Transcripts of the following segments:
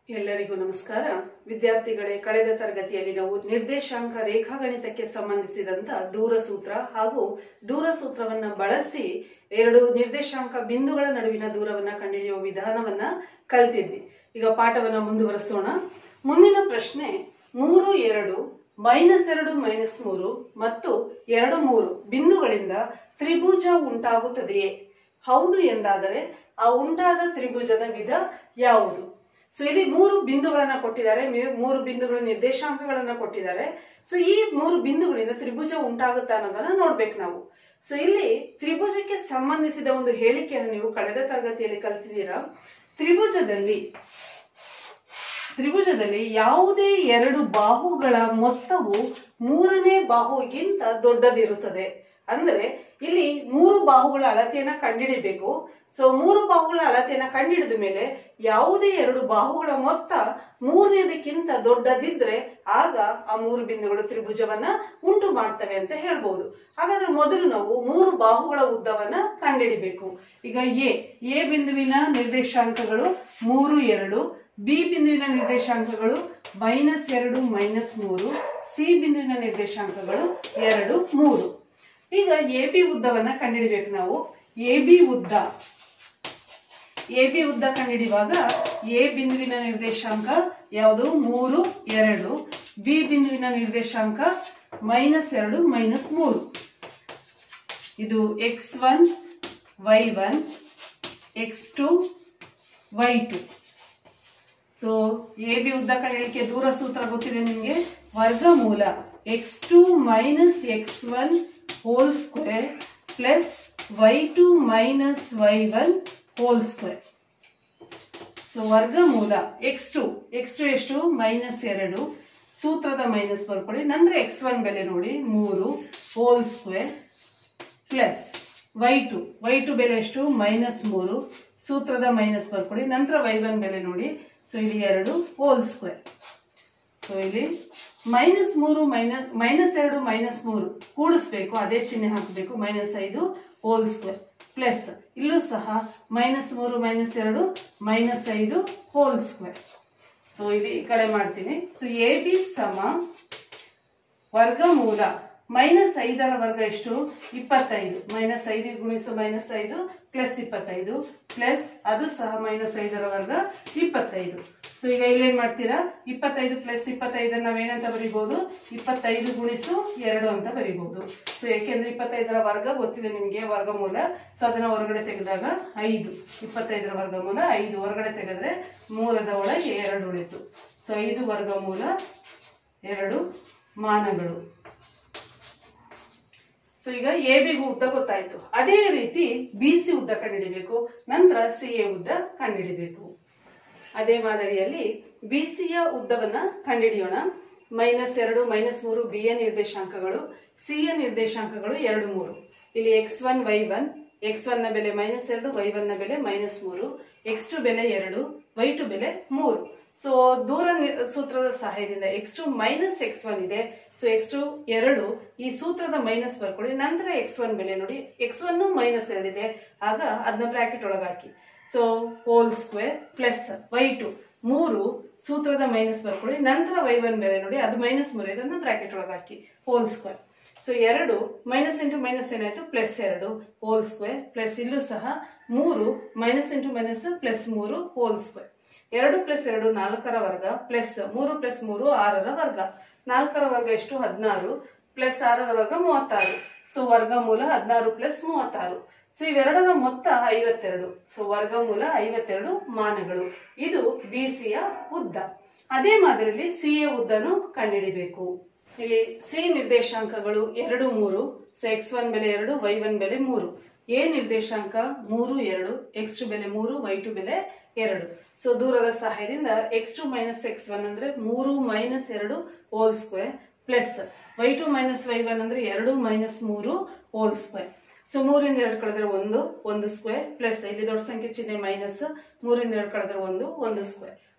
ಎಲ್ಲರಿಗೂ ನಮಸ್ಕಾರ ವಿದ್ಯಾರ್ಥಿಗಳೇ ಕಳೆದ ತರಗತಿಯಲ್ಲಿ ನಾವು ನಿರ್ದೇಶಾಂಕ ರೇಖಾಗಣಿತಕ್ಕೆ ಸಂಬಂಧಿಸಿದಂತ ದೂರ ಸೂತ್ರ ಹಾಗೂ ದೂರ ಸೂತ್ರವನ್ನ ಬಳಸಿ ಎರಡು ನಿರ್ದೇಶಾಂಕ ಬಿಂದುಗಳ ನಡುವಿನ ದೂರವನ್ನ ಕಂಡುಹಿಡಿಯುವ ವಿಧಾನವನ್ನ ಕಲ್ತಿದ್ವಿ ಈಗ ಪಾಠವನ್ನ ಮುಂದುವರಿಸೋಣ ಮುಂದಿನ ಪ್ರಶ್ನೆ ಮೂರು ಎರಡು ಮೈನಸ್ ಎರಡು ಮೈನಸ್ ಮೂರು ಮತ್ತು ಎರಡು ಮೂರು ಬಿಂದುಗಳಿಂದ ತ್ರಿಭುಜ ಉಂಟಾಗುತ್ತದೆಯೇ ಹೌದು ಎಂದಾದರೆ ಆ ಉಂಟಾದ ತ್ರಿಭುಜದ ವಿಧ ಯಾವುದು ಸೊ ಇಲ್ಲಿ ಮೂರು ಬಿಂದುಗಳನ್ನ ಕೊಟ್ಟಿದ್ದಾರೆ ಮೇ- ಮೂರು ಬಿಂದುಗಳ ನಿರ್ದೇಶಾಂಕಗಳನ್ನ ಕೊಟ್ಟಿದ್ದಾರೆ ಸೊ ಈ ಮೂರು ಬಿಂದುಗಳಿಂದ ತ್ರಿಭುಜ ಉಂಟಾಗುತ್ತಾ ಅನ್ನೋದನ್ನ ನೋಡ್ಬೇಕು ನಾವು ಸೊ ಇಲ್ಲಿ ತ್ರಿಭುಜಕ್ಕೆ ಸಂಬಂಧಿಸಿದ ಒಂದು ಹೇಳಿಕೆಯನ್ನು ನೀವು ಕಳೆದ ತರಗತಿಯಲ್ಲಿ ಕಲ್ತಿದ್ದೀರಾ ತ್ರಿಭುಜದಲ್ಲಿ ತ್ರಿಭುಜದಲ್ಲಿ ಯಾವುದೇ ಎರಡು ಬಾಹುಗಳ ಮೊತ್ತವು ಮೂರನೇ ಬಾಹುಗಿಂತ ದೊಡ್ಡದಿರುತ್ತದೆ ಅಂದ್ರೆ ಇಲ್ಲಿ ಮೂರು ಬಾಹುಗಳ ಅಳತೆಯನ್ನ ಕಂಡುಹಿಡಿಬೇಕು ಸೊ ಮೂರು ಬಾಹುಗಳ ಅಳತೆಯನ್ನ ಕಂಡುಹಿಡಿದ ಮೇಲೆ ಯಾವುದೇ ಎರಡು ಬಾಹುಗಳ ಮೊತ್ತ ಮೂರನೇದಕ್ಕಿಂತ ದೊಡ್ಡದಿದ್ರೆ ಆಗ ಆ ಮೂರು ಬಿಂದುಗಳು ತ್ರಿಭುಜವನ್ನ ಉಂಟು ಮಾಡ್ತವೆ ಅಂತ ಹೇಳ್ಬಹುದು ಹಾಗಾದ್ರೆ ಮೊದಲು ನಾವು ಮೂರು ಬಾಹುಗಳ ಉದ್ದವನ್ನ ಕಂಡುಹಿಡಿಬೇಕು ಈಗ ಎ ಎ ಬಿಂದುವಿನ ನಿರ್ದೇಶಾಂಕಗಳು ಮೂರು ಎರಡು ಬಿ ಬಿಂದುವಿನ ನಿರ್ದೇಶಾಂಕಗಳು ಮೈನಸ್ ಎರಡು ಮೈನಸ್ ಮೂರು ಸಿ ಬಿಂದುವಿನ ನಿರ್ದೇಶಾಂಕಗಳು ಎರಡು ಮೂರು ಈಗ ಎ ಬಿ ಉದ್ದವನ್ನ ಕಂಡುಹಿಡಿಬೇಕು ನಾವು ಎ ಬಿ ಉದ್ದ ಎ ಬಿ ಉದ್ದ ಕಂಡುಹಿಡಿಯುವಾಗ ಎ ಬಿಂದುವಿನ ನಿರ್ದೇಶಾಂಕ ಯಾವುದು ಮೂರು ಎರಡು ಬಿ ಬಿಂದುವಿನ ನಿರ್ದೇಶಾಂಕ ಮೈನಸ್ ಎರಡು ಮೈನಸ್ ಮೂರು ಇದು x one y one x two y two so A B ಉದ್ದ ಕಂಡುಹಿಡಿಯಲಿಕ್ಕೆ ದೂರ ಸೂತ್ರ ಗೊತ್ತಿದೆ ನಿಮಗೆ ವರ್ಗಮೂಲ x two minus x one whole square plus y two minus y one whole square so ವರ್ಗಮೂಲ ಎಕ್ಸ್ ಟು ಎಕ್ಸ್ ಟು ಎಷ್ಟು minus ಎರಡು ಸೂತ್ರದ ಮೈನಸ್ ಬರ್ಕೊಳ್ಳಿ ನಂತರ ಎಕ್ಸ್ ಒನ್ ಬೆಲೆ ನೋಡಿ ಮೂರು whole square plus y two y two ಬೆಲೆ ಎಷ್ಟು ಮೈನಸ್ ಮೂರು ಸೂತ್ರದ ಮೈನಸ್ ಬರ್ಕೊಳ್ಳಿ ನಂತರ ವೈ ಒನ್ ಬೆಲೆ ನೋಡಿ ಸೊ ಇಲ್ಲಿ ಎರಡು ಹೋಲ್ ಸ್ಕ್ವೇರ್ ಸೊ ಇಲ್ಲಿ ಮೈನಸ್ ಮೂರು ಮೈನಸ್ ಮೈನಸ್ ಎರಡು ಮೈನಸ್ ಮೂರು ಕೂಡಿಸ್ಬೇಕು ಅದೇ ಚಿಹ್ನೆ ಹಾಕಬೇಕು ಮೈನಸ್ ಐದು ಹೋಲ್ ಸ್ಕ್ವೇರ್ ಪ್ಲಸ್ ಇಲ್ಲೂ ಸಹ ಮೈನಸ್ ಮೂರು ಮೈನಸ್ ಎರಡು ಮೈನಸ್ ಐದು ಹೋಲ್ ಸ್ಕ್ವೇರ್ ಸೊ ಇಲ್ಲಿ ಈ ಕಡೆ ಮಾಡ್ತೀನಿ ಸೊ ಎ ಬಿ ಸಮ ವರ್ಗಮೂಲ ಮೈನಸ್ ಐದರ ವರ್ಗ ಎಷ್ಟು ಇಪ್ಪತ್ತೈದು ಮೈನಸ್ ಐದು ಗುಣಿಸು ಮೈನಸ್ ಐದು ಪ್ಲಸ್ ಇಪ್ಪತ್ತೈದು ಪ್ಲಸ್ ಅದು ಸಹ ಮೈನಸ್ ಐದರ ವರ್ಗ ಇಪ್ಪತ್ತೈದು ಸೊ ಈಗ ಇಲ್ಲೇನ್ ಮಾಡ್ತೀರಾ ಇಪ್ಪತ್ತೈದು ಪ್ಲಸ್ ಇಪ್ಪತ್ತೈದನ್ನ ನಾವೇನಂತ ಬರಿಬಹುದು ಇಪ್ಪತ್ತೈದು ಗುಣಿಸು ಎರಡು ಅಂತ ಬರಿಬಹುದು ಸೊ ಯಾಕೆಂದ್ರೆ ಇಪ್ಪತ್ತೈದರ ವರ್ಗ ಗೊತ್ತಿದೆ ನಿಮ್ಗೆ ವರ್ಗಮೂಲ ಸೊ ಅದನ್ನ ಹೊರಗಡೆ ತೆಗೆದಾಗ ಐದು ಇಪ್ಪತ್ತೈದರ ವರ್ಗಮೂಲ ಐದು ಹೊರಗಡೆ ತೆಗೆದ್ರೆ ಮೂರದ ಒಳಗೆ ಎರಡು ಉಳಿತು ಸೊ ಐದು ವರ್ಗಮೂಲ ಎರಡು ಮಾನಗಳು ಸೊ ಈಗ ಎ ಬಿಗೂ ಉದ್ದ ಗೊತ್ತಾಯ್ತು ಅದೇ ರೀತಿ ಬಿ ಸಿ ಉದ್ದ ಕಂಡುಹಿಡಿಬೇಕು ನಂತರ ಸಿ ಎ ಉದ್ದ ಕಂಡುಹಿಡಿಬೇಕು ಅದೇ ಮಾದರಿಯಲ್ಲಿ ಬಿ ಯ ಉದ್ದವನ್ನ ಕಂಡುಹಿಡಿಯೋಣ ಮೈನಸ್ ಎರಡು ಮೈನಸ್ ಮೂರು ಬಿ ಯ ನಿರ್ದೇಶಾಂಕಗಳು ಸಿ ಯ ನಿರ್ದೇಶಾಂಕಗಳು ಎರಡು ಮೂರು ಇಲ್ಲಿ x one y one x one ನ ಬೆಲೆ ಮೈನಸ್ ಎರಡು ವೈ ಒನ್ ನ ಬೆಲೆ ಮೈನಸ್ ಮೂರು ಎಕ್ಸ್ ಟು ಬೆಲೆ ಎರಡು ವೈ ಟು ಬೆಲೆ ಮೂರು ಸೊ ದೂರ ನಿ- ಸೂತ್ರದ ಸಹಾಯದಿಂದ x two minus x one ಇದೆ ಸೊ ಎಕ್ಸ್ ಟು ಎರಡು ಈ ಸೂತ್ರದ ಮೈನಸ್ ಬರ್ಕೊಳ್ಳಿ ನಂತರ ಎಕ್ಸ್ ಒನ್ ಬೆಲೆ ನೋಡಿ ಎಕ್ಸ್ ಒನ್ ಮೈನಸ್ ಎರಡಿದೆ ಆಗ ಅದನ್ನ ಬ್ರಾಕೆಟ್ ಒಳಗೆ ಹಾಕಿ so whole square plus y two ಮೂರು ಸೂತ್ರದ ಮೈನಸ್ ಬರ್ಕೊಳ್ಳಿ ನಂತರ ವೈ ಒನ್ ಬೆಲೆ ನೋಡಿ ಅದು ಮೈನಸ್ ಮೂರು ಇದನ್ನ ಬ್ರಾಕೆಟ್ ಒಳಗೆ ಹಾಕಿ ಹೋಲ್ ಸ್ಕ್ವೇರ್ ಸೊ ಎರಡು ಮೈನಸ್ ಇಂಟು ಮೈನಸ್ ಏನಾಯ್ತು ಪ್ಲಸ್ ಎರಡು ಹೋಲ್ ಸ್ಕ್ವೇರ್ ಪ್ಲಸ್ ಇಲ್ಲೂ ಸಹ ಮೂರು ಮೈನಸ್ ಇಂಟು ಮೈನಸ್ ಪ್ಲಸ್ ಮೂರು ಹೋಲ್ ಸ್ಕ್ವೇರ್ ಎರಡು ಪ್ಲಸ್ ಎರಡು ನಾಲ್ಕರ ವರ್ಗ ಪ್ಲಸ್ ಮೂರು ಪ್ಲಸ್ ಮೂರು ಆರರ ವರ್ಗ ನಾಲ್ಕರ ವರ್ಗ ಎಷ್ಟು ಹದಿನಾರು ಪ್ಲಸ್ ಆರರ ವರ್ಗ ಮೂವತ್ತಾರು ಸೊ ವರ್ಗಮೂಲ ಹದಿನಾರು ಪ್ಲಸ್ ಮೂವತ್ತಾರು ಸೊ ಇವೆರಡರ ಮೊತ್ತ ಐವತ್ತೆರಡು ಸೊ ವರ್ಗಮೂಲ ಐವತ್ತೆರಡು ಮಾನಗಳು ಇದು ಬಿ ಯ ಉದ್ದ ಅದೇ ಮಾದರಿಯಲ್ಲಿ ಸಿ ಎ ಉದ್ದನು ಕಂಡುಹಿಡಿಬೇಕು ಇಲ್ಲಿ ಸಿ ನಿರ್ದೇಶಾಂಕಗಳು ಎರಡು ಮೂರು ಸೊ ಎಕ್ಸ್ ಒನ್ ಬೆಲೆ ಎರಡು ವೈ ಒನ್ ಬೆಲೆ ಮೂರು ಎ ನಿರ್ದೇಶಾಂಕ ಮೂರು ಎರಡು ಎಕ್ಸ್ ಟು ಬೆಲೆ ಮೂರು ವೈ ಟು ಬೆಲೆ ಎರಡು ಸೊ ದೂರದ ಸಹಾಯದಿಂದ x two minus x one ಅಂದ್ರೆ ಮೂರು ಮೈನಸ್ ಎರಡು whole square plus y two minus y one ಅಂದ್ರೆ ಎರಡು ಮೈನಸ್ ಮೂರು ಹೋಲ್ ಸ್ಕ್ವೇರ್ ಸೊ ಮೂರಿಂದ ಎರಡು ಕಳೆದ್ರೆ ಒಂದು ಒಂದು ಸ್ಕ್ವೇರ್ ಪ್ಲಸ್ ಇಲ್ಲಿ ದೊಡ್ಡ ಸಂಖ್ಯೆ ಚಿಹ್ನೆ ಮೈನಸ್ ಮೂರಿಂದ ಎರಡು ಕಳೆದ್ರೆ ಒಂದು ಒಂದು ಸ್ಕ್ವೇರ್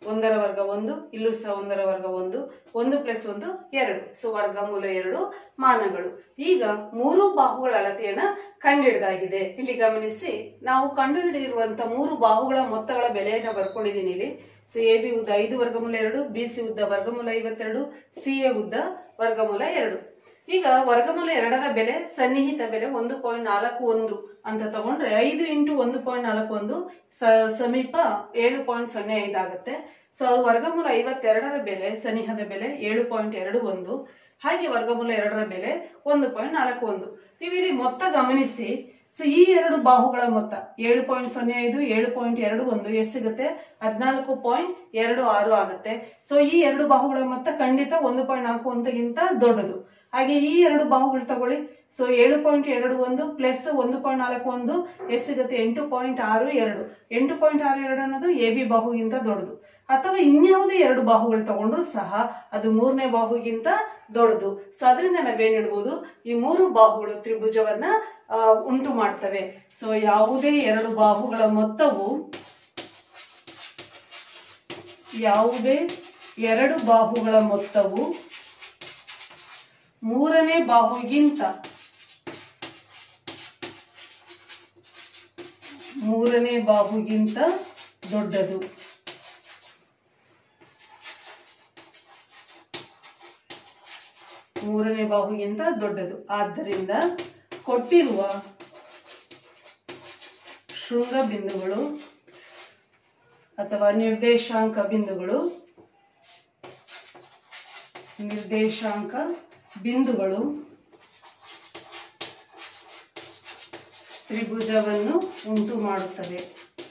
ಒಂದರ ವರ್ಗ ಒಂದು ಇಲ್ಲೂ ಸಹ ಒಂದರ ವರ್ಗ ಒಂದು ಒಂದು ಪ್ಲಸ್ ಒಂದು ಎರಡು ಸೊ ವರ್ಗಮೂಲ ಎರಡು ಮಾನಗಳು ಈಗ ಮೂರು ಬಾಹುಗಳ ಅಳತೆಯನ್ನ ಕಂಡುಹಿಡಿದಾಗಿದೆ ಇಲ್ಲಿ ಗಮನಿಸಿ ನಾವು ಕಂಡುಹಿಡಿದಿರುವಂತ ಮೂರು ಬಾಹುಗಳ ಮೊತ್ತಗಳ ಬೆಲೆಯನ್ನ ಬರ್ಕೊಂಡಿದ್ದೀನಿ ಇಲ್ಲಿ ಸೊ ಎ ಬಿ ಉದ್ದ ಐದು ವರ್ಗಮೂಲ ಎರಡು ಬಿ ಸಿ ಉದ್ದ ವರ್ಗಮೂಲ ಐವತ್ತೆರಡು ಸಿ ಎ ಉದ್ದ ವರ್ಗಮೂಲ ಎರಡು ಈಗ ವರ್ಗಮೂಲ ಎರಡರ ಬೆಲೆ ಸನ್ನಿಹಿತ ಬೆಲೆ ಒಂದು ಪಾಯಿಂಟ್ ನಾಲ್ಕು ಒಂದು ಅಂತ ತಗೊಂಡ್ರೆ ಐದು ಇಂಟು ಒಂದು ಪಾಯಿಂಟ್ ನಾಲ್ಕು ಒಂದು ಸ- ಸಮೀಪ ಏಳು ಪಾಯಿಂಟ್ ಸೊನ್ನೆ ಐದು ಆಗುತ್ತೆ ಸೊ ಅದು ವರ್ಗಮೂಲ ಐವತ್ತೆರಡರ ಬೆಲೆ ಸನಿಹದ ಬೆಲೆ ಏಳು ಪಾಯಿಂಟ್ ಎರಡು ಒಂದು ಹಾಗೆ ವರ್ಗಮೂಲ ಎರಡರ ಬೆಲೆ ಒಂದು ಪಾಯಿಂಟ್ ನಾಲ್ಕು ಒಂದು ನೀವು ಇಲ್ಲಿ ಮೊತ್ತ ಗಮನಿಸಿ ಸೊ ಈ ಎರಡು ಬಾಹುಗಳ ಮೊತ್ತ ಏಳು ಪಾಯಿಂಟ್ ಸೊನ್ನೆ ಐದು ಏಳು ಪಾಯಿಂಟ್ ಎರಡು ಒಂದು ಎಷ್ಟು ಸಿಗುತ್ತೆ ಹದಿನಾಲ್ಕು ಪಾಯಿಂಟ್ ಎರಡು ಆರು ಆಗುತ್ತೆ ಸೊ ಈ ಎರಡು ಬಾಹುಗಳ ಮೊತ್ತ ಖಂಡಿತ ಒಂದು ಪಾಯಿಂಟ್ ನಾಲ್ಕು ಒಂದಕ್ಕಿಂತ ದೊಡ್ಡದು ಹಾಗೆ ಈ ಎರಡು ಬಾಹುಗಳು ತಗೊಳ್ಳಿ ಸೊ ಏಳು ಪಾಯಿಂಟ್ ಎರಡು ಒಂದು ಪ್ಲಸ್ ಒಂದು ಪಾಯಿಂಟ್ ನಾಲ್ಕು ಒಂದು ಎಷ್ಟು ಸಿಗುತ್ತೆ ಎಂಟು ಪಾಯಿಂಟ್ ಆರು ಎರಡು ಎಂಟು ಪಾಯಿಂಟ್ ಆರು ಎರಡು ಅನ್ನೋದು ಎ ಬಿ ಬಾಹುಗಿಂತ ದೊಡ್ಡದು ಅಥವಾ ಇನ್ಯಾವುದೇ ಎರಡು ಬಾಹುಗಳು ತಗೊಂಡ್ರು ಸಹ ಅದು ಮೂರನೇ ಬಾಹುಗಿಂತ ದೊಡ್ಡದು ಸೊ ಅದರಿಂದ ನಾವೇನ್ ಹೇಳ್ಬೋದು ಈ ಮೂರು ಬಾಹುಗಳು ತ್ರಿಭುಜವನ್ನ ಆ, ಉಂಟು ಮಾಡ್ತವೆ ಸೊ ಯಾವುದೇ ಎರಡು ಬಾಹುಗಳ ಮೊತ್ತವು ಯಾವುದೇ ಎರಡು ಬಾಹುಗಳ ಮೊತ್ತವು ಮೂರನೇ ಬಾಹುಗಿಂತ ಮೂರನೇ ಬಾಹುಗಿಂತ ದೊಡ್ಡದು ಮೂರನೇ ಬಾಹುಗಿಂತ ದೊಡ್ಡದು ಆದ್ದರಿಂದ ಕೊಟ್ಟಿರುವ ಶೃಂಗ ಬಿಂದುಗಳು ಅಥವಾ ನಿರ್ದೇಶಾಂಕ ಬಿಂದುಗಳು ನಿರ್ದೇಶಾಂಕ ಬಿಂದುಗಳು ತ್ರಿಭುಜವನ್ನು ಉಂಟು ಮಾಡುತ್ತವೆ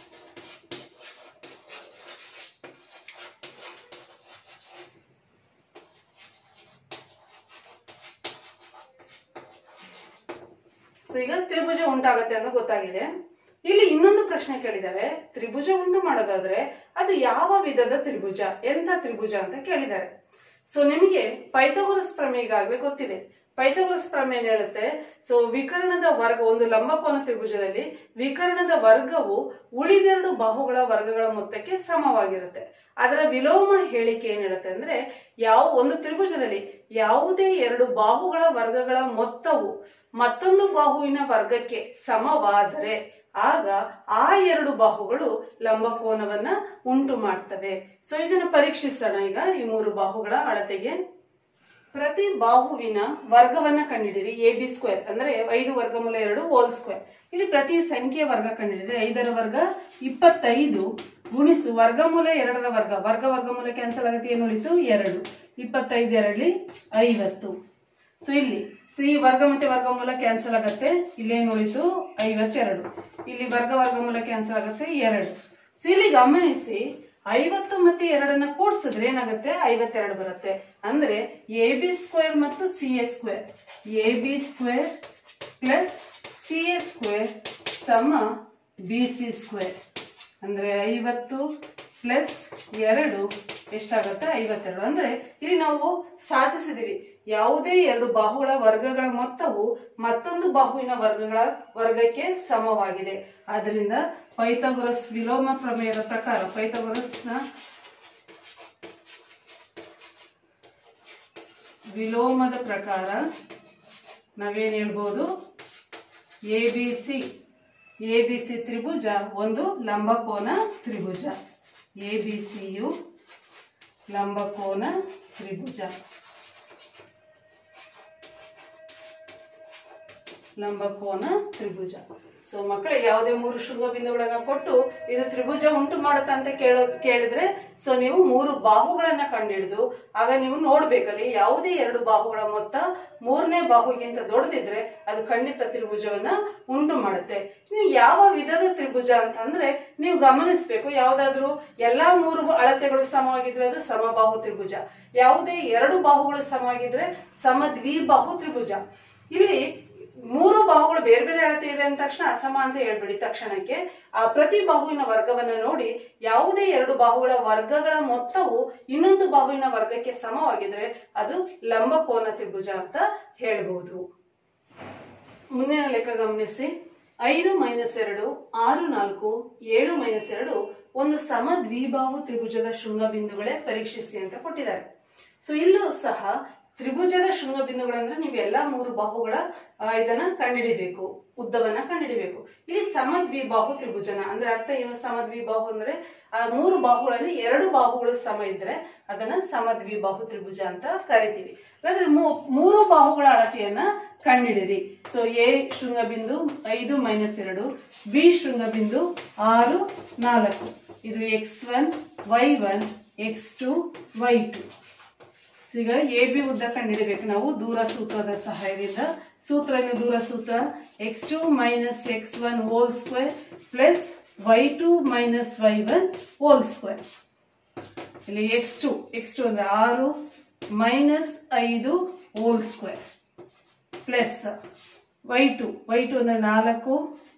ಸೊ ಈಗ ತ್ರಿಭುಜ ಉಂಟಾಗತ್ತೆ ಅಂತ ಗೊತ್ತಾಗಿದೆ ಇಲ್ಲಿ ಇನ್ನೊಂದು ಪ್ರಶ್ನೆ ಕೇಳಿದ್ದಾರೆ ತ್ರಿಭುಜ ಉಂಟು ಮಾಡೋದಾದ್ರೆ ಅದು ಯಾವ ವಿಧದ ತ್ರಿಭುಜ ಎಂಥ ತ್ರಿಭುಜ ಅಂತ ಕೇಳಿದ್ದಾರೆ ಸೊ ನಿಮಗೆ ಪೈಥಾಗೋರಸ್ ಪ್ರಮೇಯ ಈಗಾಗಲೇ ಗೊತ್ತಿದೆ ಪೈಥಾಗೋರಸ್ ಪ್ರಮೇಯ ಏನ್ ಹೇಳುತ್ತೆ ಸೊ ವಿಕರ್ಣದ ವರ್ಗ ಒಂದು ಲಂಬಕೋನ ತ್ರಿಭುಜದಲ್ಲಿ ವಿಕರ್ಣದ ವರ್ಗವು ಉಳಿದೆರಡು ಬಾಹುಗಳ ವರ್ಗಗಳ ಮೊತ್ತಕ್ಕೆ ಸಮವಾಗಿರುತ್ತೆ ಅದರ ವಿಲೋಮ ಹೇಳಿಕೆ ಏನ್ ಹೇಳುತ್ತೆ ಅಂದ್ರೆ ಯಾವ ಒಂದು ತ್ರಿಭುಜದಲ್ಲಿ ಯಾವುದೇ ಎರಡು ಬಾಹುಗಳ ವರ್ಗಗಳ ಮೊತ್ತವು ಮತ್ತೊಂದು ಬಾಹುವಿನ ವರ್ಗಕ್ಕೆ ಸಮವಾದರೆ ಆಗ ಆ ಎರಡು ಬಾಹುಗಳು ಲಂಬಕೋನವನ್ನ ಉಂಟು ಮಾಡ್ತವೆ ಸೊ ಇದನ್ನು ಪರೀಕ್ಷಿಸೋಣ ಈಗ ಈ ಮೂರು ಬಾಹುಗಳ ಅಳತೆಗೆ ಪ್ರತಿ ಬಾಹುವಿನ ವರ್ಗವನ್ನ ಕಂಡಿಡಿರಿ ಎ ಬಿ ಸ್ಕ್ವೇರ್ ಅಂದ್ರೆ ಐದು ವರ್ಗಮೂಲ ಎರಡು ಹೋಲ್ ಸ್ಕ್ವೇರ್ ಇಲ್ಲಿ ಪ್ರತಿ ಸಂಖ್ಯೆ ವರ್ಗ ಕಂಡಿಡಿರಿ ಐದರ ವರ್ಗ ಇಪ್ಪತ್ತೈದು ಗುಣಿಸು ವರ್ಗಮೂಲ ಎರಡರ ವರ್ಗ ವರ್ಗ ವರ್ಗಮೂಲ ಕ್ಯಾನ್ಸಲ್ ಆಗುತ್ತೆ ಏನು ಉಳಿತು ಎರಡು ಇಪ್ಪತ್ತೈದು ಎರಡ್ಲಿ ಐವತ್ತು ಸೊ ಇಲ್ಲಿ ಸೊ ಈ ವರ್ಗ ಮತ್ತೆ ವರ್ಗಮೂಲ ಕ್ಯಾನ್ಸಲ್ ಆಗತ್ತೆ ಇಲ್ಲೇನು ಉಳಿತು ಐವತ್ತೆರಡು ಇಲ್ಲಿ ವರ್ಗ ವರ್ಗಮೂಲ ಕ್ಯಾನ್ಸಲ್ ಆಗುತ್ತೆ ಎರಡು ಸೊ ಇಲ್ಲಿ ಗಮನಿಸಿ ಐವತ್ತು ಮತ್ತೆ ಎರಡನ್ನ ಕೂಡಿಸಿದ್ರೆ ಏನಾಗುತ್ತೆ ಐವತ್ತೆರಡು ಬರುತ್ತೆ ಅಂದ್ರೆ ಎ ಬಿ ಸ್ಕ್ವೇರ್ ಮತ್ತು C A square A B square plus C A square ಸಮ ಬಿ ಸಿ ಸ್ಕ್ವೇರ್ ಅಂದ್ರೆ ಐವತ್ತು ಪ್ಲಸ್ ಎರಡು ಎಷ್ಟಾಗುತ್ತೆ ಐವತ್ತೆರಡು ಅಂದ್ರೆ ಇಲ್ಲಿ ನಾವು ಸಾಧಿಸಿದೀವಿ ಯಾವುದೇ ಎರಡು ಬಾಹುಗಳ ವರ್ಗಗಳ ಮೊತ್ತವು ಮತ್ತೊಂದು ಬಾಹುವಿನ ವರ್ಗಗಳ ವರ್ಗಕ್ಕೆ ಸಮವಾಗಿದೆ ಆದ್ರಿಂದ ಪೈಥಾಗೊರಸ್ ವಿಲೋಮ ಪ್ರಮೇಯದ ಪ್ರಕಾರ ಪೈಥಾಗೊರಸ್ನ ವಿಲೋಮದ ಪ್ರಕಾರ ನಾವೇನ್ ಹೇಳ್ಬೋದು A B C A B C ತ್ರಿಭುಜ ಒಂದು ಲಂಬಕೋನ ತ್ರಿಭುಜ ಎ ಬಿ ಸಿಯು ಲಂಬಕೋನ ತ್ರಿಭುಜ ಲಂಬಕೋನ ತ್ರಿಭುಜ ಸೊ ಮಕ್ಕಳಿಗೆ ಯಾವುದೇ ಮೂರು ಶೃಂಗ ಬಿಂದುಗಳನ್ನ ಕೊಟ್ಟು ಇದು ತ್ರಿಭುಜ ಉಂಟು ಮಾಡುತ್ತಾ ಅಂತ ಕೇಳೋ ಕೇಳಿದ್ರೆ ಸೊ ನೀವು ಮೂರು ಬಾಹುಗಳನ್ನ ಕಂಡಿಡಿದು ಆಗ ನೀವು ನೋಡ್ಬೇಕಲ್ಲಿ ಯಾವುದೇ ಎರಡು ಬಾಹುಗಳ ಮೊತ್ತ ಮೂರನೇ ಬಾಹುಗಿಂತ ದೊಡ್ಡದಿದ್ರೆ ಅದು ಖಂಡಿತ ತ್ರಿಭುಜವನ್ನ ಉಂಟು ಮಾಡುತ್ತೆ ಇನ್ನು ಯಾವ ವಿಧದ ತ್ರಿಭುಜ ಅಂತಂದ್ರೆ ನೀವು ಗಮನಿಸ್ಬೇಕು ಯಾವ್ದಾದ್ರು ಎಲ್ಲಾ ಮೂರು ಅಳತೆಗಳು ಸಮವಾಗಿದ್ರೆ ಅದು ಸಮಬಾಹು ತ್ರಿಭುಜ ಯಾವುದೇ ಎರಡು ಬಾಹುಗಳು ಸಮವಾಗಿದ್ರೆ ಸಮದ್ವಿಬಾಹು ತ್ರಿಭುಜ ಇಲ್ಲಿ ಮೂರು ಬಾಹುಗಳು ಬೇರೆ ಬೇರೆ ಅಳತೆ ಇದೆ ಅಂದ ತಕ್ಷಣ ಅಸಮ ಅಂತ ಹೇಳ್ಬಿಡಿ ತಕ್ಷಣಕ್ಕೆ ಆ ಪ್ರತಿ ಬಾಹುವಿನ ವರ್ಗವನ್ನ ನೋಡಿ ಯಾವುದೇ ಎರಡು ಬಾಹುಗಳ ವರ್ಗಗಳ ಮೊತ್ತವು ಇನ್ನೊಂದು ಬಾಹುವಿನ ವರ್ಗಕ್ಕೆ ಸಮವಾಗಿದ್ರೆ ಅದು ಲಂಬಕೋನ ತ್ರಿಭುಜ ಅಂತ ಹೇಳ್ಬಹುದು ಮುಂದಿನ ಲೆಕ್ಕ ಗಮನಿಸಿ ಐದು ಮೈನಸ್ ಎರಡು ಆರು ನಾಲ್ಕು ಏಳು ಮೈನಸ್ ಎರಡು ಒಂದು ಸಮ ದ್ವಿಬಾಹು ತ್ರಿಭುಜದ ಶೃಂಗ ಬಿಂದುಗಳೇ ಪರೀಕ್ಷಿಸಿ ಅಂತ ಕೊಟ್ಟಿದ್ದಾರೆ ಸೊ ಇಲ್ಲೂ ಸಹ ತ್ರಿಭುಜದ ಶೃಂಗ ಬಿಂದುಗಳಂದ್ರೆ ನೀವು ಎಲ್ಲಾ ಮೂರು ಬಾಹುಗಳ ಆ, ಇದನ್ನ ಕಂಡುಹಿಡಿಬೇಕು ಉದ್ದವನ್ನ ಕಂಡುಹಿಡಿಬೇಕು ಇಲ್ಲಿ ಸಮದ್ವಿಬಾಹು ತ್ರಿಭುಜನ ಅಂದ್ರೆ ಅರ್ಥ ಏನು ಸಮದ್ವಿಬಾಹು ಅಂದ್ರೆ ಆ ಮೂರು ಬಾಹುಗಳಲ್ಲಿ ಎರಡು ಬಾಹುಗಳು ಸಮ ಇದ್ರೆ ಅದನ್ನ ಸಮದ್ವಿಬಾಹು ತ್ರಿಭುಜ ಅಂತ ಕರಿತೀವಿ ಹಾಗಾದ್ರೆ ಮೂ- ಮೂರು ಬಾಹುಗಳ ಅಳತೆಯನ್ನ ಕಂಡುಹಿಡಿರಿ ಸೊ ಎ ಶೃಂಗಬಿಂದು ಐದು ಮೈನಸ್ ಎರಡು ಬಿ ಶೃಂಗಬಿಂದು ಆರು ನಾಲ್ಕು ಇದು x one y one x two y two so ಈಗ ಎ ಬಿ ಉದ್ದ ಕಂಡುಹಿಡಿಬೇಕು ನಾವು ದೂರ ಸೂತ್ರದ ಸಹಾಯದಿಂದ ಸೂತ್ರ ಏನು ದೂರ ಸೂತ್ರ x two minus x one whole square plus y two minus y one whole square ಇಲ್ಲಿ ಎಕ್ಸ್ ಟು ಎಕ್ಸ್ ಟು ಅಂದ್ರೆ ಆರು ಮೈನಸ್ ಐದು whole square plus y two y two ಅಂದ್ರೆ ನಾಲ್ಕು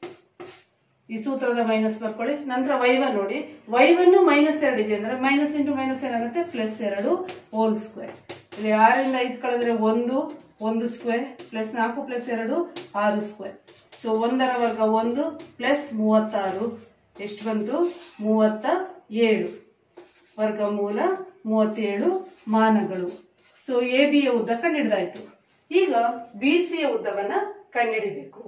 ಈ ಸೂತ್ರದ ಮೈನಸ್ ಬರ್ಕೊಳ್ಳಿ ನಂತರ ವೈ ಒನ್ ನೋಡಿ ವೈ ಒನ್ ಮೈನಸ್ ಎರಡು ಇದೆ ಅಂದ್ರೆ ಮೈನಸ್ ಇಂಟು ಮೈನಸ್ ಏನಾಗುತ್ತೆ ಪ್ಲಸ್ ಎರಡು ಹೋಲ್ ಸ್ಕ್ವೇರ್ ಇಲ್ಲಿ ಆರಿಂದ ಐದು ಕಳೆದ್ರೆ ಒಂದು ಒಂದು ಸ್ಕ್ವೇರ್ ಪ್ಲಸ್ ನಾಲ್ಕು ಪ್ಲಸ್ ಎರಡು ಆರು ಸ್ಕ್ವೇರ್ ಸೊ ಒಂದರ ವರ್ಗ ಒಂದು ಪ್ಲಸ್ ಮೂವತ್ತಾರು ಎಷ್ಟು ಬಂತು ಮೂವತ್ತ ಏಳು ವರ್ಗಮೂಲ ಮೂವತ್ತೇಳು ಮಾನಗಳು ಸೊ ಎ ಬಿಯ ಉದ್ದ ಕಂಡುಹಿಡಿದಾಯ್ತು ಈಗ ಬಿ ಸಿಯ ಉದ್ದವನ್ನ ಕಂಡುಹಿಡಿಬೇಕು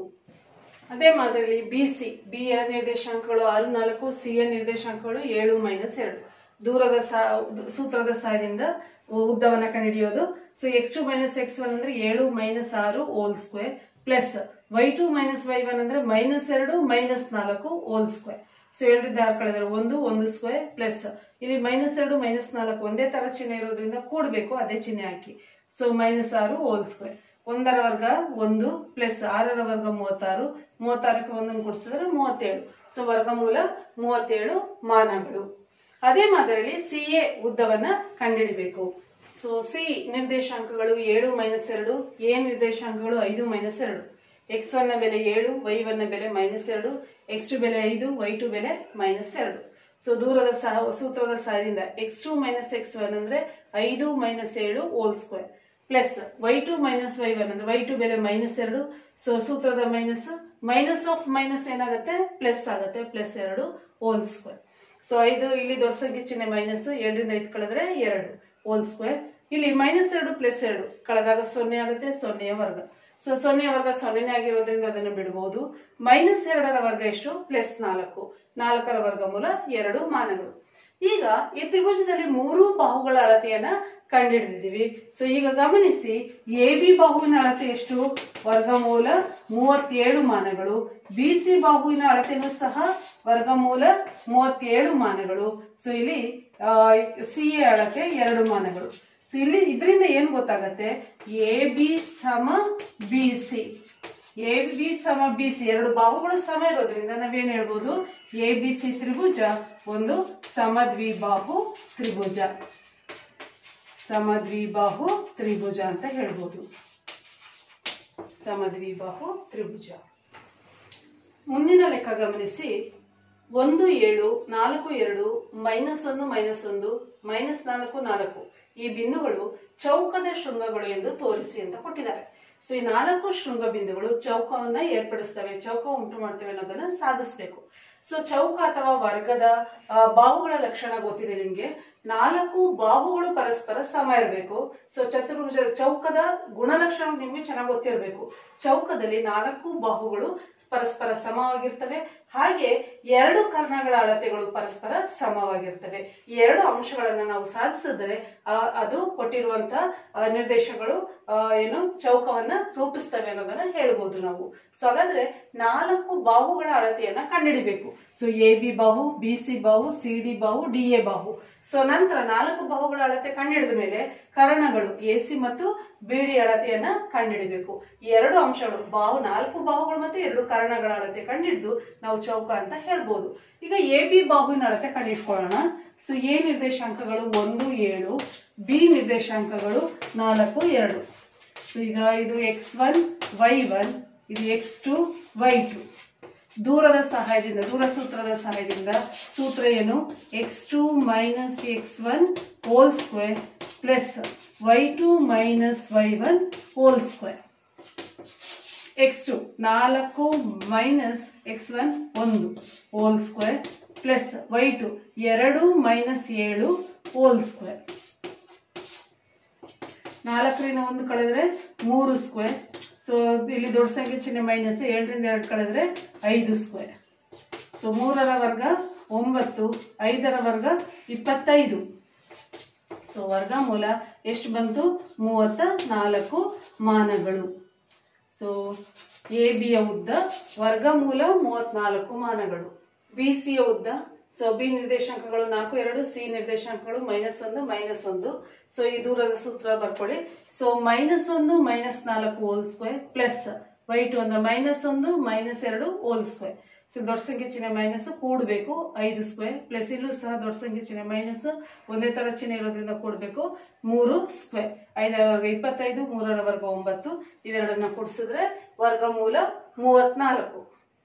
ಅದೇ ಮಾದರಿಯಲ್ಲಿ ಬಿ ಸಿ ಬಿ ಯ ನಿರ್ದೇಶಾಂಕಗಳು ಆರು ನಾಲ್ಕು ಸಿ ಯ ನಿರ್ದೇಶಾಂಕಗಳು ಏಳು ಮೈನಸ್ ಎರಡು ದೂರದ ಸಾ- ಸೂತ್ರದ ಸಹಾಯದಿಂದ ಉದ್ದವನ್ನ ಕಂಡುಹಿಡಿಯೋದು so x two minus x one ಅಂದ್ರೆ ಏಳು ಮೈನಸ್ ಆರು whole square plus y two minus y one ಅಂದ್ರೆ ಮೈನಸ್ ಎರಡು ಮೈನಸ್ ನಾಲ್ಕು ಹೋಲ್ ಸ್ಕ್ವೇರ್ ಸೊ ಎರಡರಿಂದ ಆರು ಕಳೆದರೆ ಒಂದು ಒಂದು ಸ್ಕ್ವೇರ್ ಪ್ಲಸ್ ಇಲ್ಲಿ ಮೈನಸ್ ಎರಡು ಮೈನಸ್ ನಾಲ್ಕು ಒಂದೇ ತರ ಚಿಹ್ನೆ ಇರೋದ್ರಿಂದ ಕೂಡಬೇಕು ಅದೇ ಚಿಹ್ನೆ ಹಾಕಿ ಸೊ ಮೈನಸ್ ಆರು ಹೋಲ್ ಸ್ಕ್ವೇರ್ ಒಂದರ ವರ್ಗ ಒಂದು ಪ್ಲಸ್ ಆರರ ವರ್ಗ ಮೂವತ್ತಾರು ಮೂವತ್ತಾರಕ್ಕೆ ಒಂದನ್ನು ಕೊಡಿಸಿದ್ರೆ ಮೂವತ್ತೇಳು ಸೊ ವರ್ಗಮೂಲ ಮೂವತ್ತೇಳು ಮಾನಗಳು ಅದೇ ಮಾದರಿಯಲ್ಲಿ ಸಿ ಎ ಉದ್ದವನ್ನ ಕಂಡುಹಿಡಿಬೇಕು ಸೊ ಸಿ ನಿರ್ದೇಶಾಂಕಗಳು ಏಳು ಮೈನಸ್ ಎರಡು ಎ ನಿರ್ದೇಶಾಂಕಗಳು ಐದು ಮೈನಸ್ ಎರಡು ಎಕ್ಸ್ ಒನ್ ನ ಬೆಲೆ ಏಳು ವೈ ಒನ್ ನ ಬೆಲೆ ಮೈನಸ್ ಎರಡು ಎಕ್ಸ್ ಟು ಬೆಲೆ ಐದು ವೈ ಟು ಬೆಲೆ ಮೈನಸ್ ಎರಡು ಸೊ ದೂರದ ಸಹ ಸೂತ್ರದ ಸಹಾಯದಿಂದ x two minus x one ಅಂದ್ರೆ ಐದು ಮೈನಸ್ ಏಳು whole square plus y two minus y one ಅಂದ್ರೆ ವೈ ಟು ಬೆಲೆ ಮೈನಸ್ ಎರಡು ಸೊ ಸೂತ್ರದ ಮೈನಸ್ ಮೈನಸ್ ಆಫ್ ಮೈನಸ್ ಏನಾಗುತ್ತೆ ಪ್ಲಸ್ ಆಗುತ್ತೆ ಪ್ಲಸ್ ಎರಡು ಹೋಲ್ ಸ್ಕ್ವೇರ್ ಸೊ ಐದು ಇಲ್ಲಿ ದೊಡ್ಡ ಸಂಖ್ಯೆ ಚಿಹ್ನೆ ಮೈನಸ್ ಎರಡರಿಂದ ಐದು ಕಳೆದ್ರೆ ಎರಡು ಹೋಲ್ ಸ್ಕ್ವೇರ್ ಇಲ್ಲಿ ಮೈನಸ್ ಎರಡು ಪ್ಲಸ್ ಎರಡು ಕಳೆದಾಗ ಸೊನ್ನೆ ಆಗುತ್ತೆ ಸೊನ್ನೆಯ ವರ್ಗ ಸೊ ಸೊನ್ನೆಯ ವರ್ಗ ಸೊನ್ನೆನೇ ಆಗಿರೋದ್ರಿಂದ ಅದನ್ನು ಬಿಡಬಹುದು ಮೈನಸ್ ಎರಡರ ವರ್ಗ ಎಷ್ಟು ಪ್ಲಸ್ ನಾಲ್ಕು ನಾಲ್ಕರ ವರ್ಗಮೂಲ ಎರಡು ಮಾನಗಳು ಈಗ ಈ ತ್ರಿಭುಜದಲ್ಲಿ ಮೂರು ಬಾಹುಗಳ ಅಳತೆಯನ್ನ ಕಂಡುಹಿಡಿದಿದ್ದೀವಿ ಸೊ ಈಗ ಗಮನಿಸಿ ಎ ಬಿ ಬಾಹುವಿನ ಅಳತೆ ಎಷ್ಟು ವರ್ಗಮೂಲ ಮೂವತ್ತೇಳು ಮಾನಗಳು ಬಿ ಸಿ ಬಾಹುವಿನ ಅಳತೆನೂ ಸಹ ವರ್ಗಮೂಲ ಮೂವತ್ತೇಳು ಮಾನಗಳು ಸೊ ಇಲ್ಲಿ ಸಿ ಎ ಅಳತೆ ಎರಡು ಮಾನಗಳು ಸೊ ಇಲ್ಲಿ ಇದರಿಂದ ಏನ್ ಗೊತ್ತಾಗತ್ತೆ ಎ ಬಿ ಸಮ ಬಿ ಸಿ ಎ ಬಿ ಸಮ ಬಿ ಸಿ ಎರಡು ಬಾಹುಗಳು ಸಮ ಇರೋದ್ರಿಂದ ನಾವೇನ್ ಹೇಳ್ಬೋದು ಎ ಬಿ ಸಿ ತ್ರಿಭುಜ ಒಂದು ಸಮದ್ವಿಬಾಹು ತ್ರಿಭುಜ ಸಮದ್ವಿಬಾಹು ತ್ರಿಭುಜ ಅಂತ ಹೇಳ್ಬೋದು ಸಮದ್ವಿಬಾಹು ತ್ರಿಭುಜ ಮುಂದಿನ ಲೆಕ್ಕ ಗಮನಿಸಿ ಒಂದು ಏಳು ನಾಲ್ಕು ಎರಡು ಮೈನಸ್ ಒಂದು ಮೈನಸ್ ಒಂದು ಮೈನಸ್ ನಾಲ್ಕು ನಾಲ್ಕು ಈ ಬಿಂದುಗಳು ಚೌಕದ ಶೃಂಗಗಳು ಎಂದು ತೋರಿಸಿ ಅಂತ ಕೊಟ್ಟಿದ್ದಾರೆ ಸೊ ಈ ನಾಲ್ಕು ಶೃಂಗ ಬಿಂದುಗಳು ಚೌಕವನ್ನ ಏರ್ಪಡಿಸ್ತವೆ ಚೌಕ ಉಂಟು ಮಾಡ್ತವೆ ಅನ್ನೋದನ್ನ ಸಾಧಿಸಬೇಕು ಸೊ ಚೌಕ ಅಥವಾ ವರ್ಗದ ಆ, ಬಾಹುಗಳ ಲಕ್ಷಣ ಗೊತ್ತಿದೆ ನಿಮ್ಗೆ ನಾಲ್ಕು ಬಾಹುಗಳು ಪರಸ್ಪರ ಸಮ ಇರಬೇಕು ಸೊ ಚತುರ್ಭುಜ ಚೌಕದ ಗುಣಲಕ್ಷಣ ನಿಮ್ಗೆ ಚೆನ್ನಾಗಿ ಗೊತ್ತಿರಬೇಕು ಚೌಕದಲ್ಲಿ ನಾಲ್ಕು ಬಾಹುಗಳು ಪರಸ್ಪರ ಸಮವಾಗಿರ್ತವೆ ಹಾಗೆ ಎರಡು ಕರ್ಣಗಳ ಅಳತೆಗಳು ಪರಸ್ಪರ ಸಮವಾಗಿರ್ತವೆ ಈ ಎರಡು ಅಂಶಗಳನ್ನ ನಾವು ಸಾಧಿಸಿದ್ರೆ ಆ, ಅದು ಕೊಟ್ಟಿರುವಂತ ಆ, ನಿರ್ದೇಶಗಳು ಆ, ಏನು ಚೌಕವನ್ನ ರೂಪಿಸ್ತವೆ ಅನ್ನೋದನ್ನ ಹೇಳ್ಬೋದು ನಾವು ಸೊ ಹಾಗಾದ್ರೆ ನಾಲ್ಕು ಬಾಹುಗಳ ಅಳತೆಯನ್ನ ಕಂಡುಹಿಡಿಬೇಕು ಸೊ ಎ ಬಿ ಬಾಹು ಬಿ ಸಿ ಬಾಹು ಸಿ ಡಿ ಬಾಹು ಡಿ ಎ ಬಾಹು ಸೊ ನಂತರ ನಾಲ್ಕು ಬಾಹುಗಳ ಅಳತೆ ಕಂಡುಹಿಡಿದ ಮೇಲೆ ಕರ್ಣಗಳು ಎ ಸಿ ಮತ್ತು ಬಿ ಡಿ ಅಳತೆಯನ್ನ ಕಂಡುಹಿಡಿಬೇಕು ಈ ಎರಡು ಅಂಶಗಳು ಬಾಹು ನಾಲ್ಕು ಬಾಹುಗಳು ಮತ್ತೆ ಎರಡು ಕರ್ಣಗಳ ಅಳತೆ ಕಂಡುಹಿಡಿದು ನಾವು ಚೌಕ ಅಂತ ಹೇಳ್ಬೋದು ಈಗ ಎ ಬಿ ಬಾಹುವಿನ ಅಳತೆ ಕಂಡುಹಿಡ್ಕೊಳ್ಳೋಣ ಸೊ ಎ ನಿರ್ದೇಶಾಂಕಗಳು ಒಂದು ಏಳು ಬಿ ನಿರ್ದೇಶಾಂಕಗಳು ನಾಲ್ಕು ಎರಡು ಸೊ ಈಗ ಇದು ಎಕ್ಸ್ ಒನ್ ವೈ ಒನ್ ಇದು ಎಕ್ಸ್ ಟು ವೈ ಟು ದೂರದ ಸಹಾಯದಿಂದ ದೂರ ಸೂತ್ರದ ಸಹಾಯದಿಂದ ಸೂತ್ರ ಏನು x two minus x one whole square plus y two minus y one whole square x two ನಾಲ್ಕು ಮೈನಸ್ ಎಕ್ಸ್ ಒನ್ ಒಂದು whole square plus y two ಎರಡು ಮೈನಸ್ ಏಳು ಹೋಲ್ ಸ್ಕ್ವೇರ್ ನಾಲ್ಕರಿಂದ ಒಂದು ಕಳೆದ್ರೆ ಮೂರು ಸ್ಕ್ವೇರ್ ಸೊ ಇಲ್ಲಿ ದೊಡ್ಡ ಸಂಖ್ಯೆ ಚಿಹ್ನೆ ಮೈನಸ್ ಏಳರಿಂದ ಎರಡು ಕಳೆದ್ರೆ ಐದು ಸ್ಕ್ವೇರ್ ಸೊ ಮೂರರ ವರ್ಗ ಒಂಬತ್ತು ಐದರ ವರ್ಗ ಇಪ್ಪತ್ತೈದು ಸೊ ವರ್ಗಮೂಲ ಎಷ್ಟು ಬಂತು ಮೂವತ್ತ ನಾಲ್ಕು ಮಾನಗಳು ಸೊ ಎ ಬಿಯ ಉದ್ದ ವರ್ಗಮೂಲ ಮೂವತ್ನಾಲ್ಕು ಮಾನಗಳು ಬಿ ಸಿಯ ಉದ್ದ ಸೊ ಬಿ ನಿರ್ದೇಶಾಂಕಗಳು ನಾಲ್ಕು ಎರಡು ಸಿ ನಿರ್ದೇಶಾಂಕಗಳು ಮೈನಸ್ ಒಂದು ಮೈನಸ್ ಒಂದು ಸೊ ಈ ದೂರದ ಸೂತ್ರ ಬರ್ಕೊಳ್ಳಿ ಸೊ ಮೈನಸ್ ಒಂದು ಮೈನಸ್ ನಾಲ್ಕು whole square plus y two ಅಂದ್ರೆ ಮೈನಸ್ ಒಂದು ಮೈನಸ್ ಎರಡು ಹೋಲ್ ಸ್ಕ್ವೇರ್ ಸೊ ದೊಡ್ಡ ಸಂಖ್ಯೆ ಚಿಹ್ನೆ ಮೈನಸ್ ಕೂಡಬೇಕು ಐದು ಸ್ಕ್ವೇರ್ ಪ್ಲಸ್ ಇಲ್ಲೂ ಸಹ ದೊಡ್ಡ ಸಂಖ್ಯೆ ಚಿಹ್ನೆ ಮೈನಸ್ ಒಂದೇ ತರ ಚಿಹ್ನೆ ಇರೋದ್ರಿಂದ ಕೂಡಬೇಕು ಮೂರು ಸ್ಕ್ವೇರ್ ಐದರ ವರ್ಗ ಇಪ್ಪತ್ತೈದು ಮೂರರ ವರ್ಗ ಒಂಬತ್ತು ಇವೆರಡನ್ನ ಕೂಡಿಸಿದ್ರೆ ವರ್ಗಮೂಲ ಮೂವತ್ನಾಲ್ಕು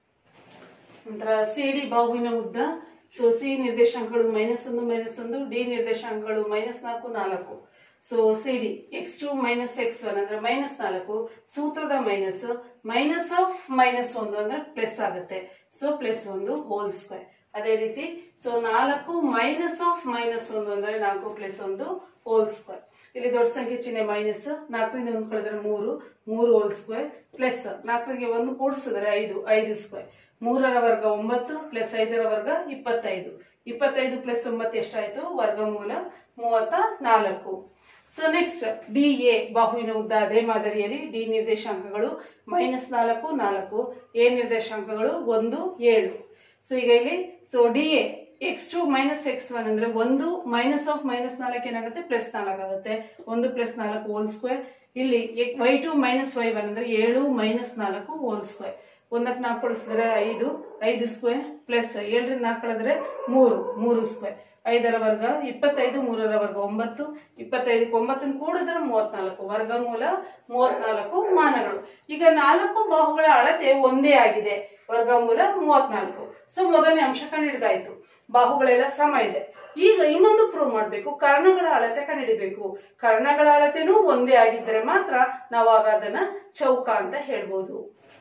ನಂತರ ಸಿ ಡಿ ಬಾಹುವಿನ ಉದ್ದ ಸೊ ಸಿ ನಿರ್ದೇಶಾಂಕಗಳು ಮೈನಸ್ ಒಂದು ಮೈನಸ್ ಒಂದು ಡಿ ನಿರ್ದೇಶಾಂಕಗಳು ಮೈನಸ್ ನಾಲ್ಕು ನಾಲ್ಕು so C D x two minus x one ಅಂದ್ರೆ ಮೈನಸ್ ನಾಲ್ಕು ಸೂತ್ರದ ಮೈನಸ್ ಮೈನಸ್ ಆಫ್ ಮೈನಸ್ ಒಂದು ಅಂದ್ರೆ ಪ್ಲಸ್ ಆಗುತ್ತೆ ಸೊ ಪ್ಲಸ್ ಒಂದು ಹೋಲ್ ಸ್ಕ್ವೇರ್ ಅದೇ ರೀತಿ ಸೊ ನಾಲ್ಕು ಮೈನಸ್ ಆಫ್ ಮೈನಸ್ ಒಂದು ಅಂದ್ರೆ ನಾಲ್ಕು ಪ್ಲಸ್ ಒಂದು ಹೋಲ್ ಸ್ಕ್ವೇರ್ ಇಲ್ಲಿ ದೊಡ್ಡ ಸಂಖ್ಯೆ ಚಿಹ್ನೆ ಮೈನಸ್ ನಾಲ್ಕರಿಂದ ಒಂದು ಕಳೆದ್ರೆ ಮೂರು ಮೂರು ಹೋಲ್ ಸ್ಕ್ವೇರ್ ಪ್ಲಸ್ ನಾಲ್ಕರಿಗೆ ಒಂದು ಕೂಡಿಸಿದ್ರೆ ಐದು ಐದು ಸ್ಕ್ವೇರ್ ಮೂರರ ವರ್ಗ ಒಂಬತ್ತು ಪ್ಲಸ್ ಐದರ ವರ್ಗ ಇಪ್ಪತ್ತೈದು ಇಪ್ಪತ್ತೈದು ಪ್ಲಸ್ ಒಂಬತ್ತು ಎಷ್ಟಾಯ್ತು ವರ್ಗಮೂಲ ಮೂವತ್ತ ನಾಲ್ಕು ಸೊ ನೆಕ್ಸ್ಟ್ ಡಿ ಎ ಬಾಹುವಿನ ಉದ್ದ ಅದೇ ಮಾದರಿಯಲ್ಲಿ ಡಿ ನಿರ್ದೇಶಾಂಕಗಳು ಮೈನಸ್ ನಾಲ್ಕು ನಾಲ್ಕು ಎ ನಿರ್ದೇಶಾಂಕಗಳು ಒಂದು ಏಳು ಸೊ ಈಗ ಇಲ್ಲಿ so D A x two minus x one ಅಂದ್ರೆ ಒಂದು ಮೈನಸ್ ಆಫ್ ಮೈನಸ್ ನಾಲ್ಕು ಏನಾಗುತ್ತೆ ಪ್ಲಸ್ ನಾಲ್ಕು ಆಗುತ್ತೆ ಒಂದು ಪ್ಲಸ್ ನಾಲ್ಕು ಹೋಲ್ ಸ್ಕ್ವೇರ್ ಇಲ್ಲಿ y two minus y one ಅಂದ್ರೆ ಏಳು ಮೈನಸ್ ನಾಲ್ಕು ಹೋಲ್ ಸ್ಕ್ವೇರ್ ಒಂದಕ್ಕೆ ನಾಲ್ಕು ಕೊಡಿಸಿದ್ರೆ ಐದು ಐದು ಸ್ಕ್ವೇರ್ ಪ್ಲಸ್ ಏಳರಿಂದ ನಾಲ್ಕು ಕಳೆದ್ರೆ ಮೂರು ಮೂರು ಸ್ಕ್ವೇರ್ ಐದರ ವರ್ಗ ಇಪ್ಪತ್ತೈದು ಮೂರರ ವರ್ಗ ಒಂಬತ್ತು ಇಪ್ಪತ್ತೈದಕ್ಕೆ ಒಂಬತ್ತನ್ನು ಕೂಡಿದ್ರೆ ಮೂವತ್ನಾಲ್ಕು ವರ್ಗಮೂಲ ಮೂವತ್ನಾಲ್ಕು ಮಾನಗಳು ಈಗ ನಾಲ್ಕು ಬಾಹುಗಳ ಅಳತೆ ಒಂದೇ ಆಗಿದೆ ವರ್ಗಮೂಲ ಮೂವತ್ನಾಲ್ಕು ಸೊ ಮೊದಲನೇ ಅಂಶ ಕಂಡಿಡಿದಾಯ್ತು ಬಾಹುಗಳೆಲ್ಲ ಸಮ ಇದೆ ಈಗ ಇನ್ನೊಂದು ಪ್ರೂವ್ ಮಾಡಬೇಕು ಕರ್ಣಗಳ ಅಳತೆ ಕಂಡುಹಿಡಿಬೇಕು ಕರ್ಣಗಳ ಅಳತೆನೂ ಒಂದೇ ಆಗಿದ್ದರೆ ಮಾತ್ರ ನಾವು ಆಗ ಅದನ್ನ ಚೌಕ ಅಂತ ಹೇಳ್ಬೋದು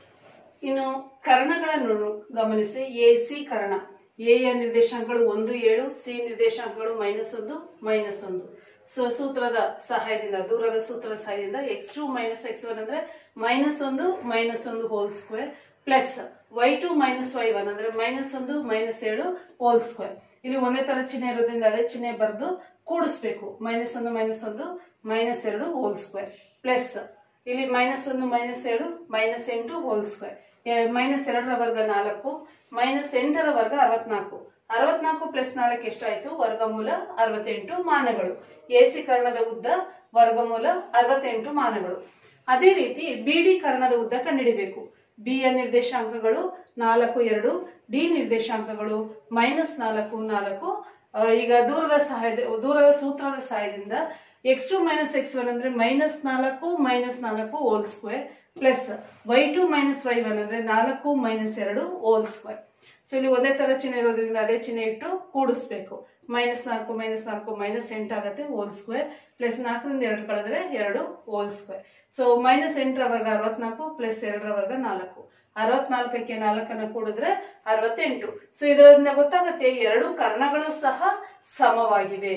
ಇನ್ನು ಕರ್ಣಗಳನ್ನು ಗಮನಿಸಿ ಎ ಸಿ ಕರ್ಣ ಎ ಯ ನಿರ್ದೇಶಾಂಕಗಳು ಒಂದು ಏಳು ಸಿ ನಿರ್ದೇಶಾಂಕಗಳು ಮೈನಸ್ ಒಂದು ಮೈನಸ್ ಒಂದು ಸೊ ಸೂತ್ರದ ಸಹಾಯದಿಂದ ದೂರದ ಸೂತ್ರದ ಸಹಾಯದಿಂದ x two minus x one ಅಂದ್ರೆ ಮೈನಸ್ ಒಂದು ಮೈನಸ್ ಒಂದು whole square plus y two minus y one ಅಂದ್ರೆ ಮೈನಸ್ ಒಂದು ಮೈನಸ್ ಏಳು ಹೋಲ್ ಸ್ಕ್ವೇರ್ ಇಲ್ಲಿ ಒಂದೇ ತರ ಚಿಹ್ನೆ ಇರೋದ್ರಿಂದ ಅದೇ ಚಿಹ್ನೆ ಬರೆದು ಕೂಡಿಸ್ಬೇಕು ಮೈನಸ್ ಒಂದು ಮೈನಸ್ ಒಂದು ಮೈನಸ್ ಎರಡು ಹೋಲ್ ಸ್ಕ್ವೇರ್ ಪ್ಲಸ್ ಇಲ್ಲಿ ಮೈನಸ್ ಒಂದು ಮೈನಸ್ ಏಳು ಮೈನಸ್ ಎಂಟು ಹೋಲ್ ಸ್ಕ್ವೇರ್ ಮೈನಸ್ ಎರಡರ ವರ್ಗ ನಾಲ್ಕು ಮೈನಸ್ ಎಂಟರ ವರ್ಗ ಅರವತ್ನಾಲ್ಕು ಅರವತ್ನಾಲ್ಕು ಪ್ಲಸ್ ನಾಲ್ಕು ಎಷ್ಟಾಯ್ತು ವರ್ಗಮೂಲ ಅರವತ್ತೆಂಟು ಮಾನಗಳು ಎಸಿ ಕರ್ಣದ ಉದ್ದ ವರ್ಗಮೂಲ ಅರವತ್ತೆಂಟು ಮಾನಗಳು ಅದೇ ರೀತಿ ಬಿಡಿ ಕರ್ಣದ ಉದ್ದ ಕಂಡುಹಿಡಿಬೇಕು ಬಿ ಯ ನಿರ್ದೇಶಾಂಕಗಳು ನಾಲ್ಕು ಎರಡು ಡಿ ನಿರ್ದೇಶಾಂಕಗಳು ಮೈನಸ್ ನಾಲ್ಕು ನಾಲ್ಕು ಆ, ಈಗ ದೂರದ ಸಹಾಯದ ದೂರದ ಸೂತ್ರದ ಸಹಾಯದಿಂದ x two minus x one ಅಂದ್ರೆ ಮೈನಸ್ ನಾಲ್ಕು ಮೈನಸ್ ನಾಲ್ಕು whole square plus y two minus y one ಅಂದ್ರೆ ನಾಲ್ಕು ಮೈನಸ್ ಎರಡು ಹೋಲ್ ಸ್ಕ್ವೇರ್ ಸೊ ಇಲ್ಲಿ ಒಂದೇ ತರ ಚಿಹ್ನೆ ಇರೋದ್ರಿಂದ ಅದೇ ಚಿಹ್ನೆ ಇಟ್ಟು ಕೂಡಿಸ್ಬೇಕು ಮೈನಸ್ ನಾಲ್ಕು ಮೈನಸ್ ನಾಲ್ಕು ಮೈನಸ್ ಎಂಟು ಆಗುತ್ತೆ ಹೋಲ್ ಸ್ಕ್ವೇರ್ ಪ್ಲಸ್ ನಾಲ್ಕರಿಂದ ಎರಡು ಕಳೆದ್ರೆ ಎರಡು ಹೋಲ್ ಸ್ಕ್ವೇರ್ ಸೊ ಮೈನಸ್ ಎಂಟರ ವರ್ಗ ಅರವತ್ನಾಲ್ಕು ಪ್ಲಸ್ ಎರಡರ ವರ್ಗ ನಾಲ್ಕು ಅರವತ್ನಾಲ್ಕಕ್ಕೆ ನಾಲ್ಕನ್ನ ಕೂಡಿದ್ರೆ ಅರವತ್ತೆಂಟು ಸೊ ಇದರಿಂದ ಗೊತ್ತಾಗುತ್ತೆ ಎರಡು ಕರ್ಣಗಳು ಸಹ ಸಮವಾಗಿವೆ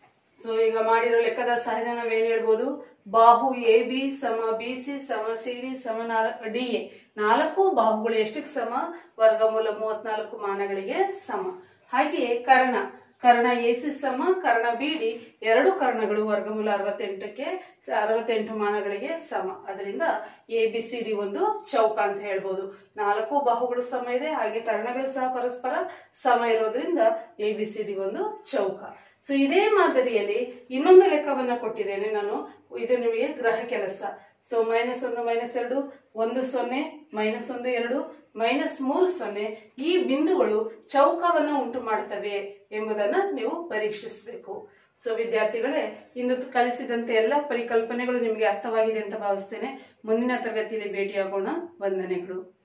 ಸೊ ಈಗ ಮಾಡಿರೋ ಲೆಕ್ಕದ ಸಹಾಯದಿಂದ ನಾವೇನ್ ಹೇಳ್ಬೋದು ಬಾಹು ಎ ಬಿ ಸಮ ಬಿ ಸಿ ಸಮ ಸಿ ಡಿ ಸಮ ನಾಲ್ಕು ಡಿ ಎ ನಾಲ್ಕು ಬಾಹುಗಳು ಎಷ್ಟಕ್ಕೆ ಸಮ ವರ್ಗಮೂಲ ಮೂವತ್ನಾಲ್ಕು ಮಾನಗಳಿಗೆ ಸಮ ಹಾಗೆಯೇ ಕರ್ಣ ಕರ್ಣ ಎ ಸಿ ಸಮ ಕರ್ಣ ಬಿ ಡಿ ಎರಡು ಕರ್ಣಗಳು ವರ್ಗಮೂಲ ಅರವತ್ತೆಂಟಕ್ಕೆ ಅರವತ್ತೆಂಟು ಮಾನಗಳಿಗೆ ಸಮ ಅದರಿಂದ ಎ ಬಿ ಸಿ ಡಿ ಒಂದು ಚೌಕ ಅಂತ ಹೇಳ್ಬೋದು ನಾಲ್ಕು ಬಾಹುಗಳು ಸಮ ಇದೆ ಹಾಗೆ ಕರ್ಣಗಳು ಸಹ ಪರಸ್ಪರ ಸಮ ಇರೋದ್ರಿಂದ ಎ ಬಿ ಸಿ ಡಿ ಒಂದು ಚೌಕ ಸೊ ಇದೇ ಮಾದರಿಯಲ್ಲಿ ಇನ್ನೊಂದು ಲೆಕ್ಕವನ್ನ ಕೊಟ್ಟಿದ್ದೇನೆ ನಾನು ಇದು ನಿಮಗೆ ಗ್ರಹ ಕೆಲಸ ಸೊ ಮೈನಸ್ ಒಂದು ಮೈನಸ್ ಎರಡು ಒಂದು ಸೊನ್ನೆ ಮೈನಸ್ ಒಂದು ಎರಡು ಮೈನಸ್ ಮೂರು ಸೊನ್ನೆ ಈ ಬಿಂದುಗಳು ಚೌಕವನ್ನು ಉಂಟು ಮಾಡ್ತವೆ ಎಂಬುದನ್ನ ನೀವು ಪರೀಕ್ಷಿಸಬೇಕು ಸೊ ವಿದ್ಯಾರ್ಥಿಗಳೇ ಇಂದು ಕಲಿಸಿದಂತೆ ಎಲ್ಲ ಪರಿಕಲ್ಪನೆಗಳು ನಿಮಗೆ ಅರ್ಥವಾಗಿದೆ ಅಂತ ಭಾವಿಸ್ತೇನೆ ಮುಂದಿನ ತರಗತಿಯಲ್ಲಿ ಭೇಟಿಯಾಗೋಣ ವಂದನೆಗಳು